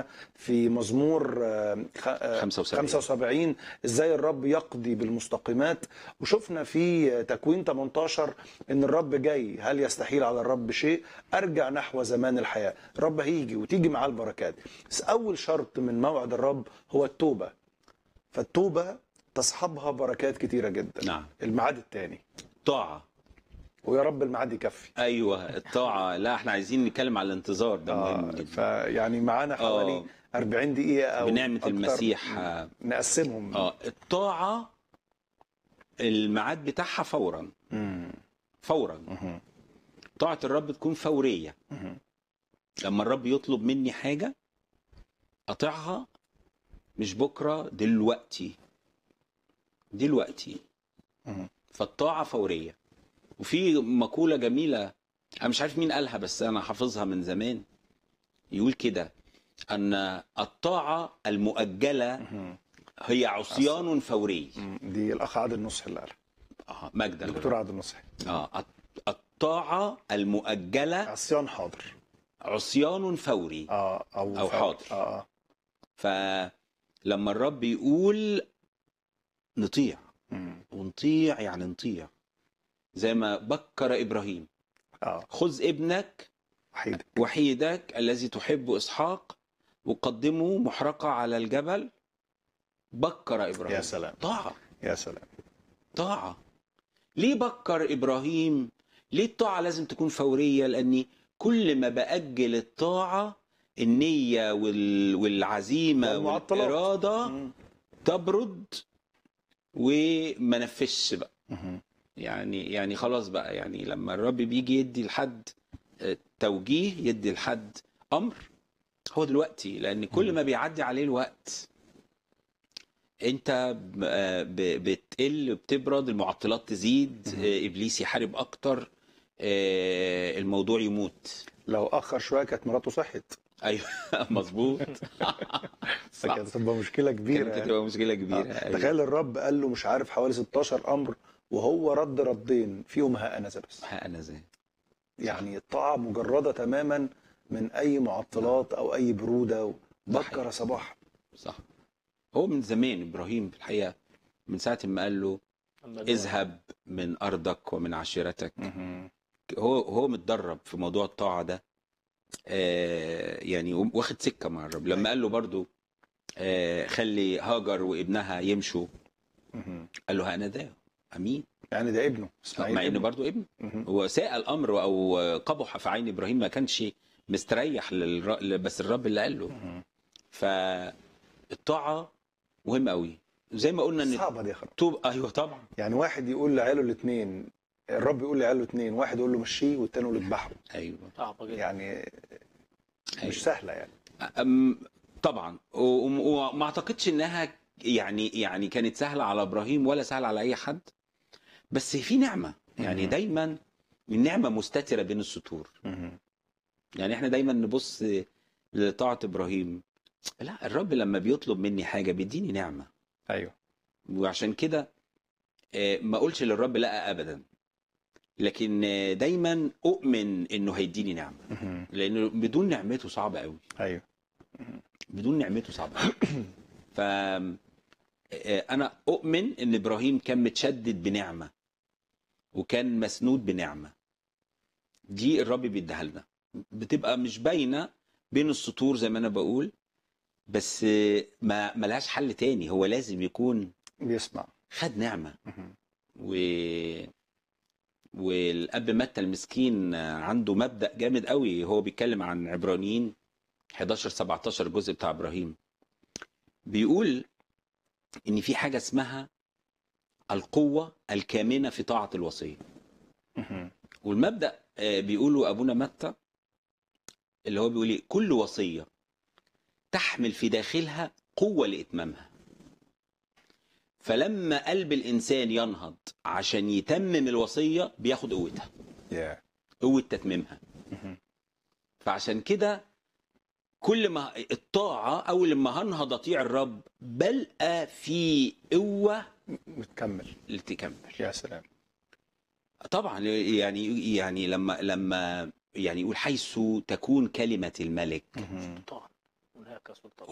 في مزمور آه، خ- آه، 75. 75 ازاي الرب يقضي بالمستقيمات وشفنا في آه، تكوين 18 ان الرب جاي هل يستحيل على الرب شيء ارجع نحو زمان الحياه الرب هيجي وتيجي معاه البركات بس اول شرط من موعد الرب هو التوبه فالتوبه تصحبها بركات كتيره جدا نعم الميعاد الثاني طاعه ويا رب الميعاد يكفي ايوه الطاعه لا احنا عايزين نتكلم على الانتظار ده مهم آه جدا فيعني معانا حوالي آه. 40 دقيقه او بنعمه أكتر المسيح آه، نقسمهم اه الطاعه الميعاد بتاعها فورا مم. فورا مهم. طاعه الرب تكون فوريه مهم. لما الرب يطلب مني حاجه اطيعها مش بكره دلوقتي دلوقتي مهم. فالطاعه فوريه وفي مقوله جميله انا مش عارف مين قالها بس انا حافظها من زمان يقول كده ان الطاعه المؤجله مهم. هي عصيان فوري مم. دي الاخ عادل نصح اللي قالها اه مجدا دكتور عادل نصحي اه الط- الطاعه المؤجله عصيان حاضر عصيان فوري اه او أو فوق. حاضر. اه اه فلما الرب يقول نطيع مم. ونطيع يعني نطيع زي ما بكر ابراهيم اه خذ ابنك وحيد وحيدك الذي تحب اسحاق وقدمه محرقه على الجبل بكر ابراهيم يا سلام طاعه يا سلام طاعه ليه بكر ابراهيم ليه الطاعه لازم تكون فوريه لاني كل ما باجل الطاعه النيه وال... والعزيمه والمعطلات. والاراده مم. تبرد وما نفذش بقى مهم. يعني يعني خلاص بقى يعني لما الرب بيجي يدي لحد آه، توجيه يدي لحد امر هو دلوقتي لان كل ما بيعدي عليه الوقت انت ب- آه، ب- بتقل بتبرد المعطلات تزيد مهم. آه، ابليس يحارب اكتر آه، الموضوع يموت لو اخر شويه كانت مراته صحت ايوه مظبوط صح. كانت هتبقى مشكله كبيره كانت يعني. هتبقى مشكله كبيره آه. أيوة. تخيل الرب قال له مش عارف حوالي 16 امر وهو رد ردين فيهم ها انا ذا بس ها انا زي يعني الطاعه مجرده تماما من اي معطلات او اي بروده بكر صباح صح هو من زمان ابراهيم في الحقيقه من ساعه ما قال له اذهب من ارضك ومن عشيرتك هو هو متدرب في موضوع الطاعه ده آه يعني واخد سكه مع الرب لما قال له برضو آه خلي هاجر وابنها يمشوا مهم. قال له انا ده امين يعني ده ابنه اسماعيل مع انه ابنه. برضو ابن مهم. هو ساء الامر او قبح في عين ابراهيم ما كانش مستريح للر... بس الرب اللي قال له مهم. فالطاعه مهمه قوي زي ما قلنا ان صعبه دي يا خرب توب ايوه طبعا يعني واحد يقول لعياله الاثنين الرب يقول لعياله الاثنين واحد يقول له مشيه والتاني يقول له اذبحه ايوه صعبة جدا يعني أيوة. مش سهله يعني أم طبعا و- و- وما اعتقدش انها يعني يعني كانت سهله على ابراهيم ولا سهله على اي حد بس في نعمه يعني مهم. دايما النعمه مستتره بين السطور مهم. يعني احنا دايما نبص لطاعه ابراهيم لا الرب لما بيطلب مني حاجه بيديني نعمه ايوه وعشان كده آه، ما اقولش للرب لا ابدا لكن آه، دايما اؤمن انه هيديني نعمه مهم. لانه بدون نعمته صعبه قوي ايوه بدون نعمته صعبه ف آه، انا اؤمن ان ابراهيم كان متشدد بنعمه وكان مسنود بنعمه دي الرب بيديها لنا بتبقى مش باينه بين السطور زي ما انا بقول بس آه، ما ملهاش حل تاني هو لازم يكون بيسمع خد نعمه مهم. و والاب متى المسكين عنده مبدا جامد قوي هو بيتكلم عن عبرانيين 11 17 الجزء بتاع ابراهيم بيقول ان في حاجه اسمها القوه الكامنه في طاعه الوصيه مهم. والمبدا آه، بيقوله ابونا متى اللي هو بيقول إيه؟ كل وصيه تحمل في داخلها قوه لاتمامها فلما قلب الانسان ينهض عشان يتمم الوصيه بياخد قوتها يا قوه تتميمها مهم. فعشان كده كل ما الطاعه اول لما هنهض اطيع الرب بلقى في قوه متكمل لتكمل يا سلام طبعا يعني يعني لما لما يعني يقول حيث تكون كلمه الملك مهم. طبعا هناك سلطان